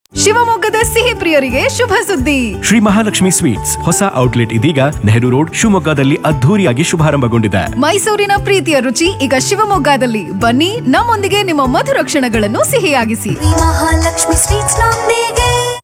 ಶಿವಮೊಗ್ಗದ ಸಿಹಿ ಪ್ರಿಯರಿಗೆ ಶುಭ ಸುದ್ದಿ ಶ್ರೀ ಮಹಾಲಕ್ಷ್ಮಿ ಸ್ವೀಟ್ಸ್ ಹೊಸ ಔಟ್ಲೆಟ್ ಇದೀಗ ನೆಹರು ರೋಡ್ ಶಿವಮೊಗ್ಗದಲ್ಲಿ ಅದ್ಧೂರಿಯಾಗಿ ಶುಭಾರಂಭಗೊಂಡಿದೆ ಮೈಸೂರಿನ ಪ್ರೀತಿಯ ರುಚಿ ಈಗ ಶಿವಮೊಗ್ಗದಲ್ಲಿ ಬನ್ನಿ ನಮ್ಮೊಂದಿಗೆ ನಿಮ್ಮ ಮಧುರ ಕ್ಷಣಗಳನ್ನು ಸಿಹಿಯಾಗಿಸಿ ಶ್ರೀ ಮಹಾಲಕ್ಷ್ಮಿ ಸ್ವೀಟ್ಸ್ ನೊಂದಿಗೆ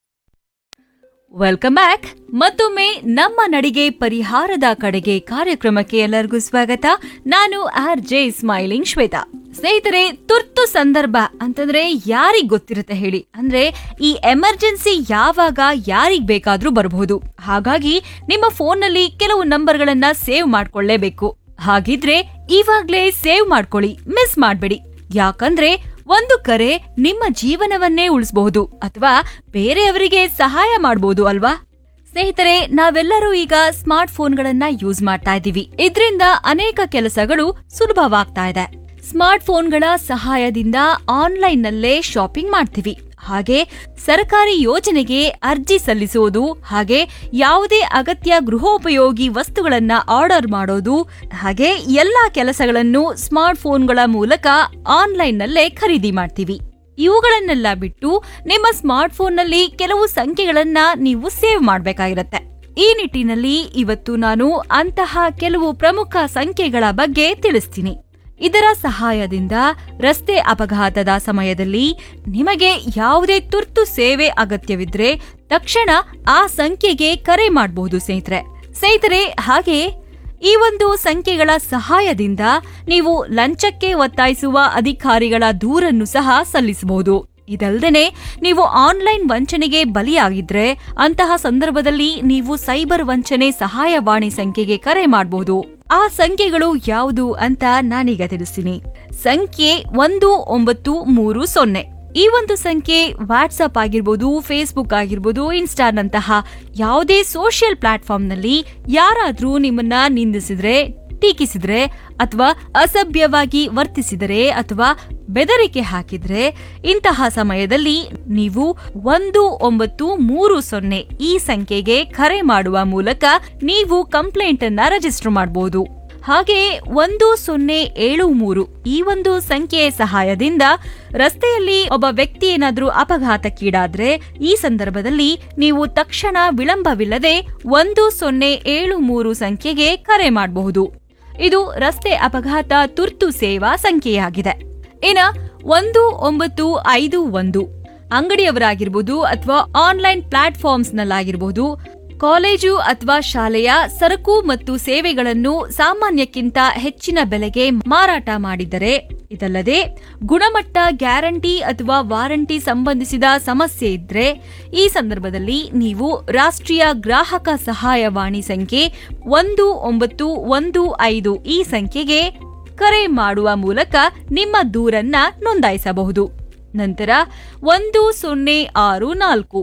ವೆಲ್ಕಮ್ ಬ್ಯಾಕ್ ಮತ್ತೊಮ್ಮೆ ನಮ್ಮ ನಡಿಗೆ ಪರಿಹಾರದ ಕಡೆಗೆ ಕಾರ್ಯಕ್ರಮಕ್ಕೆ ಎಲ್ಲರಿಗೂ ಸ್ವಾಗತ ನಾನು ಆರ್ ಜೆ ಸ್ಮೈಲಿಂಗ್ ಶ್ವೇತಾ ಸ್ನೇಹಿತರೆ ತುರ್ತು ಸಂದರ್ಭ ಅಂತಂದ್ರೆ ಯಾರಿಗ್ ಗೊತ್ತಿರುತ್ತೆ ಹೇಳಿ ಅಂದ್ರೆ ಈ ಎಮರ್ಜೆನ್ಸಿ ಯಾವಾಗ ಯಾರಿಗ್ ಬೇಕಾದ್ರೂ ಬರಬಹುದು ಹಾಗಾಗಿ ನಿಮ್ಮ ಫೋನ್ನಲ್ಲಿ ಕೆಲವು ನಂಬರ್ಗಳನ್ನ ಸೇವ್ ಮಾಡ್ಕೊಳ್ಳೇಬೇಕು ಹಾಗಿದ್ರೆ ಇವಾಗ್ಲೇ ಸೇವ್ ಮಾಡ್ಕೊಳ್ಳಿ ಮಿಸ್ ಮಾಡ್ಬೇಡಿ ಯಾಕಂದ್ರೆ ಒಂದು ಕರೆ ನಿಮ್ಮ ಜೀವನವನ್ನೇ ಉಳಿಸಬಹುದು ಅಥವಾ ಬೇರೆಯವರಿಗೆ ಸಹಾಯ ಮಾಡಬಹುದು ಅಲ್ವಾ ಸ್ನೇಹಿತರೆ ನಾವೆಲ್ಲರೂ ಈಗ ಸ್ಮಾರ್ಟ್ ಫೋನ್ಗಳನ್ನ ಯೂಸ್ ಮಾಡ್ತಾ ಇದ್ದೀವಿ ಇದರಿಂದ ಅನೇಕ ಕೆಲಸಗಳು ಸುಲಭವಾಗ್ತಾ ಇದೆ ಸ್ಮಾರ್ಟ್ ಫೋನ್ಗಳ ಸಹಾಯದಿಂದ ಆನ್ಲೈನ್ ನಲ್ಲೇ ಶಾಪಿಂಗ್ ಮಾಡ್ತೀವಿ ಹಾಗೆ ಸರ್ಕಾರಿ ಯೋಜನೆಗೆ ಅರ್ಜಿ ಸಲ್ಲಿಸುವುದು ಹಾಗೆ ಯಾವುದೇ ಅಗತ್ಯ ಗೃಹೋಪಯೋಗಿ ವಸ್ತುಗಳನ್ನ ಆರ್ಡರ್ ಮಾಡೋದು ಹಾಗೆ ಎಲ್ಲಾ ಕೆಲಸಗಳನ್ನು ಸ್ಮಾರ್ಟ್ ಫೋನ್ಗಳ ಮೂಲಕ ಆನ್ಲೈನ್ ನಲ್ಲೇ ಖರೀದಿ ಮಾಡ್ತೀವಿ ಇವುಗಳನ್ನೆಲ್ಲ ಬಿಟ್ಟು ನಿಮ್ಮ ಸ್ಮಾರ್ಟ್ ಫೋನ್ನಲ್ಲಿ ಕೆಲವು ಸಂಖ್ಯೆಗಳನ್ನ ನೀವು ಸೇವ್ ಮಾಡಬೇಕಾಗಿರತ್ತೆ ಈ ನಿಟ್ಟಿನಲ್ಲಿ ಇವತ್ತು ನಾನು ಅಂತಹ ಕೆಲವು ಪ್ರಮುಖ ಸಂಖ್ಯೆಗಳ ಬಗ್ಗೆ ತಿಳಿಸ್ತೀನಿ ಇದರ ಸಹಾಯದಿಂದ ರಸ್ತೆ ಅಪಘಾತದ ಸಮಯದಲ್ಲಿ ನಿಮಗೆ ಯಾವುದೇ ತುರ್ತು ಸೇವೆ ಅಗತ್ಯವಿದ್ರೆ ತಕ್ಷಣ ಆ ಸಂಖ್ಯೆಗೆ ಕರೆ ಮಾಡಬಹುದು ಸ್ನೇಹಿತರೆ ಸ್ನೇಹಿತರೆ ಹಾಗೆ ಈ ಒಂದು ಸಂಖ್ಯೆಗಳ ಸಹಾಯದಿಂದ ನೀವು ಲಂಚಕ್ಕೆ ಒತ್ತಾಯಿಸುವ ಅಧಿಕಾರಿಗಳ ದೂರನ್ನು ಸಹ ಸಲ್ಲಿಸಬಹುದು ಇದಲ್ದೇನೆ ನೀವು ಆನ್ಲೈನ್ ವಂಚನೆಗೆ ಬಲಿಯಾಗಿದ್ರೆ ಅಂತಹ ಸಂದರ್ಭದಲ್ಲಿ ನೀವು ಸೈಬರ್ ವಂಚನೆ ಸಹಾಯವಾಣಿ ಸಂಖ್ಯೆಗೆ ಕರೆ ಮಾಡಬಹುದು ಆ ಸಂಖ್ಯೆಗಳು ಯಾವುದು ಅಂತ ನಾನೀಗ ತಿಳಿಸ್ತೀನಿ ಸಂಖ್ಯೆ ಒಂದು ಒಂಬತ್ತು ಮೂರು ಸೊನ್ನೆ ಈ ಒಂದು ಸಂಖ್ಯೆ ವಾಟ್ಸಪ್ ಆಗಿರ್ಬೋದು ಫೇಸ್ಬುಕ್ ಆಗಿರ್ಬೋದು ಇನ್ಸ್ಟಾನಂತಹ ಯಾವುದೇ ಸೋಷಿಯಲ್ ಪ್ಲಾಟ್ಫಾರ್ಮ್ನಲ್ಲಿ ಯಾರಾದ್ರೂ ನಿಮ್ಮನ್ನ ನಿಂದಿಸಿದ್ರೆ ಟೀಕಿಸಿದ್ರೆ ಅಥವಾ ಅಸಭ್ಯವಾಗಿ ವರ್ತಿಸಿದರೆ ಅಥವಾ ಬೆದರಿಕೆ ಹಾಕಿದ್ರೆ ಇಂತಹ ಸಮಯದಲ್ಲಿ ನೀವು ಒಂದು ಒಂಬತ್ತು ಮೂರು ಸೊನ್ನೆ ಈ ಸಂಖ್ಯೆಗೆ ಕರೆ ಮಾಡುವ ಮೂಲಕ ನೀವು ಕಂಪ್ಲೇಂಟ್ ಅನ್ನ ರಿಜಿಸ್ಟರ್ ಮಾಡಬಹುದು ಹಾಗೆ ಒಂದು ಸೊನ್ನೆ ಏಳು ಮೂರು ಈ ಒಂದು ಸಂಖ್ಯೆಯ ಸಹಾಯದಿಂದ ರಸ್ತೆಯಲ್ಲಿ ಒಬ್ಬ ವ್ಯಕ್ತಿ ಏನಾದ್ರೂ ಅಪಘಾತಕ್ಕೀಡಾದ್ರೆ ಈ ಸಂದರ್ಭದಲ್ಲಿ ನೀವು ತಕ್ಷಣ ವಿಳಂಬವಿಲ್ಲದೆ ಒಂದು ಸೊನ್ನೆ ಏಳು ಮೂರು ಸಂಖ್ಯೆಗೆ ಕರೆ ಮಾಡಬಹುದು ಇದು ರಸ್ತೆ ಅಪಘಾತ ತುರ್ತು ಸೇವಾ ಸಂಖ್ಯೆಯಾಗಿದೆ ಇನ್ನ ಒಂದು ಒಂಬತ್ತು ಐದು ಒಂದು ಅಂಗಡಿಯವರಾಗಿರ್ಬೋದು ಅಥವಾ ಆನ್ಲೈನ್ ಪ್ಲಾಟ್ಫಾರ್ಮ್ಸ್ ನಲ್ಲಾಗಿರ್ಬೋದು ಕಾಲೇಜು ಅಥವಾ ಶಾಲೆಯ ಸರಕು ಮತ್ತು ಸೇವೆಗಳನ್ನು ಸಾಮಾನ್ಯಕ್ಕಿಂತ ಹೆಚ್ಚಿನ ಬೆಲೆಗೆ ಮಾರಾಟ ಮಾಡಿದರೆ ಇದಲ್ಲದೆ ಗುಣಮಟ್ಟ ಗ್ಯಾರಂಟಿ ಅಥವಾ ವಾರಂಟಿ ಸಂಬಂಧಿಸಿದ ಸಮಸ್ಯೆ ಇದ್ರೆ ಈ ಸಂದರ್ಭದಲ್ಲಿ ನೀವು ರಾಷ್ಟ್ರೀಯ ಗ್ರಾಹಕ ಸಹಾಯವಾಣಿ ಸಂಖ್ಯೆ ಒಂದು ಒಂಬತ್ತು ಒಂದು ಐದು ಈ ಸಂಖ್ಯೆಗೆ ಕರೆ ಮಾಡುವ ಮೂಲಕ ನಿಮ್ಮ ದೂರನ್ನ ನೋಂದಾಯಿಸಬಹುದು ನಂತರ ಒಂದು ಸೊನ್ನೆ ಆರು ನಾಲ್ಕು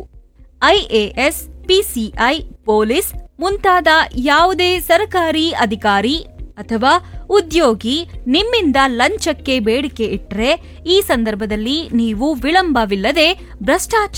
ಐಎಎಸ್ ಪಿಸಿಐ ಪೊಲೀಸ್ ಮುಂತಾದ ಯಾವುದೇ ಸರ್ಕಾರಿ ಅಧಿಕಾರಿ ಅಥವಾ ಉದ್ಯೋಗಿ ನಿಮ್ಮಿಂದ ಲಂಚಕ್ಕೆ ಬೇಡಿಕೆ ಇಟ್ರೆ ಈ ಸಂದರ್ಭದಲ್ಲಿ ನೀವು ವಿಳಂಬವಿಲ್ಲದೆ ಭ್ರಷ್ಟಾಚಾರ